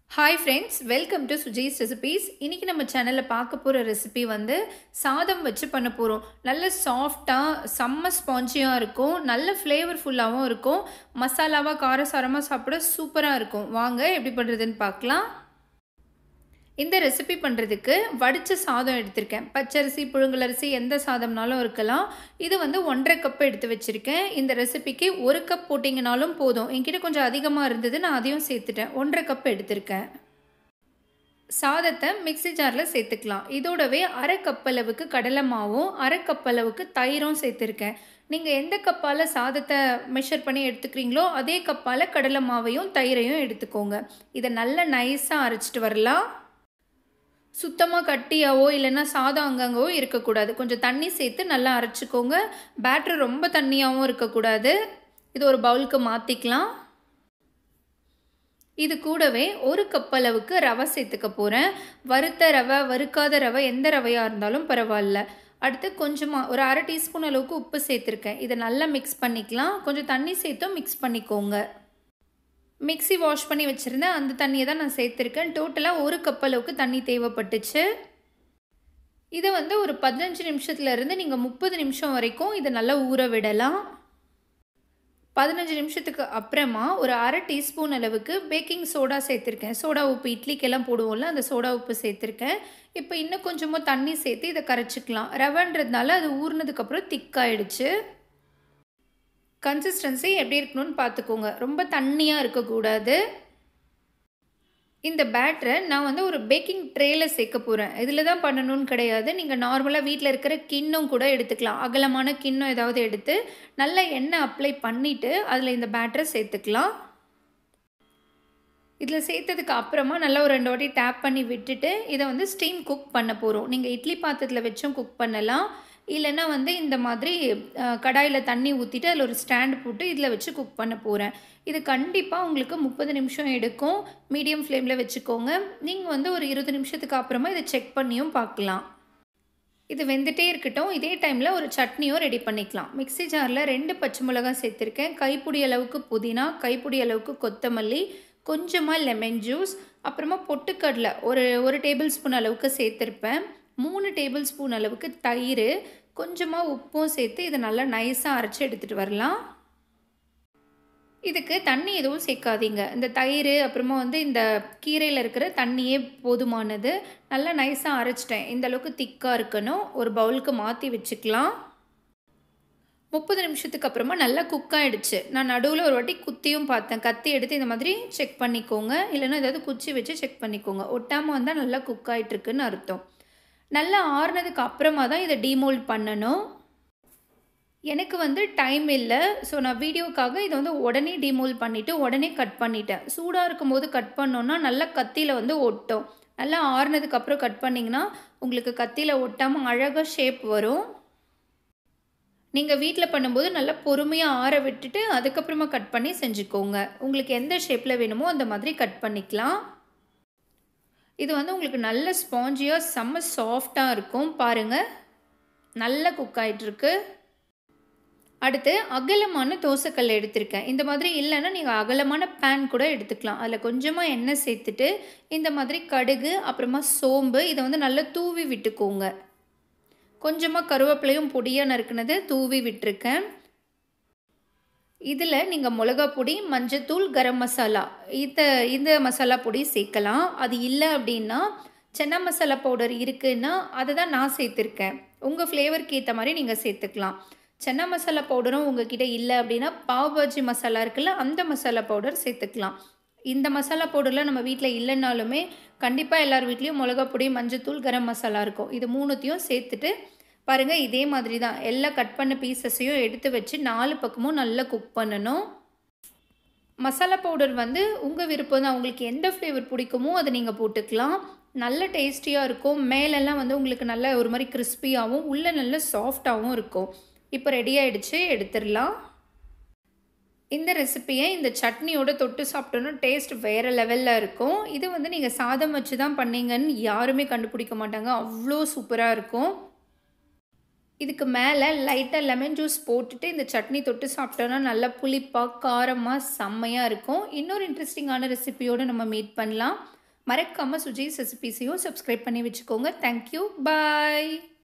hi friends welcome to Sujee's recipes இன்றைக்கி நம்ம சேனலில் பார்க்க போகிற ரெசிபி வந்து சாதம் வச்சு பண்ண போகிறோம் நல்ல சாஃப்டாக செம்ம ஸ்பாஞ்சியாக இருக்கும் நல்ல ஃப்ளேவர்ஃபுல்லாகவும் இருக்கும் மசாலாவாக காரசாரமாக சாப்பிட சூப்பராக இருக்கும் வாங்க எப்படி பண்ணுறதுன்னு பார்க்கலாம் இந்த ரெசிபி பண்ணுறதுக்கு வடித்த சாதம் எடுத்திருக்கேன் பச்சரிசி புழுங்கலரிசி எந்த சாதம்னாலும் இருக்கலாம் இது வந்து ஒன்றரை கப் எடுத்து வச்சுருக்கேன் இந்த ரெசிபிக்கு ஒரு கப் போட்டிங்கனாலும் போதும் என்கிட்ட கொஞ்சம் அதிகமாக இருந்தது நான் அதையும் சேர்த்துட்டேன் ஒன்றரை கப் எடுத்திருக்கேன் சாதத்தை மிக்சி ஜாரில் சேர்த்துக்கலாம் இதோடவே அரை கப் அளவுக்கு கடலை மாவும் அரை கப் அளவுக்கு தயிரும் சேர்த்துருக்கேன் நீங்கள் எந்த கப்பால் சாதத்தை மெஷர் பண்ணி எடுத்துக்கிறீங்களோ அதே கப்பால் கடலை மாவையும் தயிரையும் எடுத்துக்கோங்க இதை நல்லா நைஸாக அரைச்சிட்டு வரலாம் சுத்தமாக கட்டியாவோ இல்லைன்னா சாதம் அங்கங்கவோ இருக்கக்கூடாது கொஞ்சம் தண்ணி சேர்த்து நல்லா அரைச்சிக்கோங்க பேட்ரு ரொம்ப தண்ணியாகவும் இருக்கக்கூடாது இது ஒரு பவுலுக்கு மாற்றிக்கலாம் இது கூடவே ஒரு கப் அளவுக்கு ரவை சேர்த்துக்க போகிறேன் வறுத்த ரவை வறுக்காத ரவை எந்த ரவையாக இருந்தாலும் பரவாயில்ல அடுத்து கொஞ்சமாக ஒரு அரை டீஸ்பூன் அளவுக்கு உப்பு சேர்த்துருக்கேன் இதை நல்லா மிக்ஸ் பண்ணிக்கலாம் கொஞ்சம் தண்ணி சேர்த்தும் மிக்ஸ் பண்ணிக்கோங்க மிக்சி வாஷ் பண்ணி வச்சுருந்தேன் அந்த தண்ணியை தான் நான் சேர்த்துருக்கேன் டோட்டலாக ஒரு கப் அளவுக்கு தண்ணி தேவைப்பட்டுச்சு இதை வந்து ஒரு பதினஞ்சு நிமிஷத்துலேருந்து நீங்கள் முப்பது நிமிஷம் வரைக்கும் இதை நல்லா ஊற விடலாம் பதினஞ்சு நிமிஷத்துக்கு அப்புறமா ஒரு அரை டீஸ்பூன் அளவுக்கு பேக்கிங் சோடா சேர்த்துருக்கேன் சோடா உப்பு இட்லிக்கெல்லாம் போடுவோம்ல அந்த சோடா உப்பு சேர்த்துருக்கேன் இப்போ இன்னும் கொஞ்சமாக தண்ணி சேர்த்து இதை கரைச்சிக்கலாம் ரவைன்றதுனால அது ஊறினதுக்கப்புறம் திக்காயிடுச்சு கன்சிஸ்டன்சி எப்படி இருக்கணும்னு பார்த்துக்கோங்க ரொம்ப தண்ணியாக இருக்கக்கூடாது இந்த பேட்டரை நான் வந்து ஒரு பேக்கிங் ட்ரேயில் சேர்க்க போகிறேன் இதில் தான் பண்ணணும்னு கிடையாது நீங்கள் நார்மலாக வீட்டில் இருக்கிற கிண்ணம் கூட எடுத்துக்கலாம் அகலமான கிண்ணம் ஏதாவது எடுத்து நல்ல எண்ணெய் அப்ளை பண்ணிவிட்டு அதில் இந்த பேட்டரை சேர்த்துக்கலாம் இதில் சேர்த்ததுக்கு அப்புறமா நல்லா ஒரு ரெண்டு வாட்டி டேப் பண்ணி விட்டுட்டு இதை வந்து ஸ்டீம் குக் பண்ண போகிறோம் நீங்கள் இட்லி பாத்திரத்தில் வச்சும் குக் பண்ணலாம் இல்லைன்னா வந்து இந்த மாதிரி கடாயில் தண்ணி ஊற்றிட்டு அதில் ஒரு ஸ்டாண்ட் போட்டு இதில் வச்சு குக் பண்ண போகிறேன் இது கண்டிப்பாக உங்களுக்கு முப்பது நிமிஷம் எடுக்கும் மீடியம் ஃப்ளேமில் வச்சுக்கோங்க நீங்கள் வந்து ஒரு இருபது நிமிஷத்துக்கு அப்புறமா இதை செக் பண்ணியும் பார்க்கலாம் இது வெந்துட்டே இருக்கட்டும் இதே டைமில் ஒரு சட்னியும் ரெடி பண்ணிக்கலாம் மிக்சி ஜாரில் ரெண்டு பச்சை மிளகாய் சேர்த்துருக்கேன் கைப்பிடி அளவுக்கு புதினா கைப்பிடி அளவுக்கு கொத்தமல்லி கொஞ்சமாக லெமன் ஜூஸ் அப்புறமா பொட்டுக்கடலை ஒரு ஒரு டேபிள் ஸ்பூன் அளவுக்கு சேர்த்துருப்பேன் மூணு டேபிள் ஸ்பூன் அளவுக்கு தயிர் கொஞ்சமாக உப்பும் சேர்த்து இதை நல்லா நைஸாக அரைச்சி எடுத்துகிட்டு வரலாம் இதுக்கு தண்ணி எதுவும் சேர்க்காதீங்க இந்த தயிர் அப்புறமா வந்து இந்த கீரையில் இருக்கிற தண்ணியே போதுமானது நல்லா நைஸாக அரைச்சிட்டேன் இந்த அளவுக்கு திக்காக இருக்கணும் ஒரு பவுலுக்கு மாற்றி வச்சுக்கலாம் முப்பது நிமிஷத்துக்கு அப்புறமா நல்லா குக் ஆகிடுச்சு நான் நடுவில் ஒரு வாட்டி குத்தியும் பார்த்தேன் கத்தி எடுத்து இந்த மாதிரி செக் பண்ணிக்கோங்க இல்லைன்னா ஏதாவது குச்சி வச்சு செக் பண்ணிக்கோங்க ஒட்டாமல் வந்தால் நல்லா குக் ஆகிட்டுருக்குன்னு அர்த்தம் நல்லா ஆறுனதுக்கு அப்புறமா தான் இதை டீமோல்ட் பண்ணணும் எனக்கு வந்து டைம் இல்லை ஸோ நான் வீடியோக்காக இதை வந்து உடனே டிமோல்ட் பண்ணிவிட்டு உடனே கட் பண்ணிட்டேன் சூடாக இருக்கும்போது கட் பண்ணோன்னா நல்லா கத்தியில் வந்து ஒட்டும் நல்லா ஆறுனதுக்கு அப்புறம் கட் பண்ணிங்கன்னா உங்களுக்கு கத்தியில் ஒட்டாமல் அழகாக ஷேப் வரும் நீங்கள் வீட்டில் பண்ணும்போது நல்லா பொறுமையாக ஆற விட்டுட்டு அதுக்கப்புறமா கட் பண்ணி செஞ்சுக்கோங்க உங்களுக்கு எந்த ஷேப்பில் வேணுமோ அந்த மாதிரி கட் பண்ணிக்கலாம் இது வந்து உங்களுக்கு நல்ல ஸ்பாஞ்சியாக செம்ம சாஃப்டாக இருக்கும் பாருங்கள் நல்லா குக் ஆகிட்டுருக்கு அடுத்து அகலமான தோசைக்கல் எடுத்திருக்கேன் இந்த மாதிரி இல்லைன்னா நீங்கள் அகலமான பேன் கூட எடுத்துக்கலாம் அதில் கொஞ்சமாக எண்ணெய் சேர்த்துட்டு இந்த மாதிரி கடுகு அப்புறமா சோம்பு இதை வந்து நல்லா தூவி விட்டுக்கோங்க கொஞ்சமாக கருவேப்பிலையும் பொடியாக நறுக்குனது தூவி விட்டுருக்கேன் இதில் நீங்கள் மிளகா பொடி மஞ்சத்தூள் கரம் மசாலா இந்த இந்த மசாலா பொடி சேர்க்கலாம் அது இல்லை அப்படின்னா சென்னா மசாலா பவுடர் இருக்குன்னா அதை தான் நான் சேர்த்துருக்கேன் உங்கள் ஃப்ளேவருக்கு ஏற்ற மாதிரி நீங்கள் சேர்த்துக்கலாம் சென்னா மசாலா பவுடரும் உங்ககிட்ட இல்லை அப்படின்னா பாவ் பாஜி மசாலா இருக்குல்ல அந்த மசாலா பவுடர் சேர்த்துக்கலாம் இந்த மசாலா பவுடர்லாம் நம்ம வீட்டில் இல்லைன்னாலுமே கண்டிப்பாக எல்லார் வீட்லேயும் மிளகா பொடி மஞ்சத்தூள் கரம் மசாலா இருக்கும் இது மூணுத்தையும் சேர்த்துட்டு பாருங்கள் இதே மாதிரி தான் எல்லா கட் பண்ண பீசஸையும் எடுத்து வச்சு நாலு பக்கமும் நல்லா குக் பண்ணணும் மசாலா பவுடர் வந்து உங்கள் விருப்பம் தான் உங்களுக்கு எந்த ஃப்ளேவர் பிடிக்குமோ அதை நீங்கள் போட்டுக்கலாம் நல்ல டேஸ்டியாக இருக்கும் மேலெல்லாம் வந்து உங்களுக்கு நல்ல ஒரு மாதிரி கிறிஸ்பியாகவும் உள்ளே நல்ல சாஃப்டாகவும் இருக்கும் இப்போ ரெடி ஆகிடுச்சு எடுத்துடலாம் இந்த ரெசிப்பியை இந்த சட்னியோட தொட்டு சாப்பிட்டோன்னா டேஸ்ட் வேறு லெவலில் இருக்கும் இது வந்து நீங்கள் சாதம் வச்சு தான் பண்ணீங்கன்னு யாருமே கண்டுபிடிக்க மாட்டாங்க அவ்வளோ சூப்பராக இருக்கும் இதுக்கு மேலே லைட்டாக லெமன் ஜூஸ் போட்டுட்டு இந்த சட்னி தொட்டு சாப்பிட்டோன்னா நல்லா புளிப்பாக காரமாக செம்மையாக இருக்கும் இன்னொரு இன்ட்ரெஸ்டிங்கான ரெசிபியோடு நம்ம மீட் பண்ணலாம் மறக்காமல் சுஜீஸ் ரெசிபீஸையும் சப்ஸ்கிரைப் பண்ணி வச்சுக்கோங்க தேங்க்யூ பாய்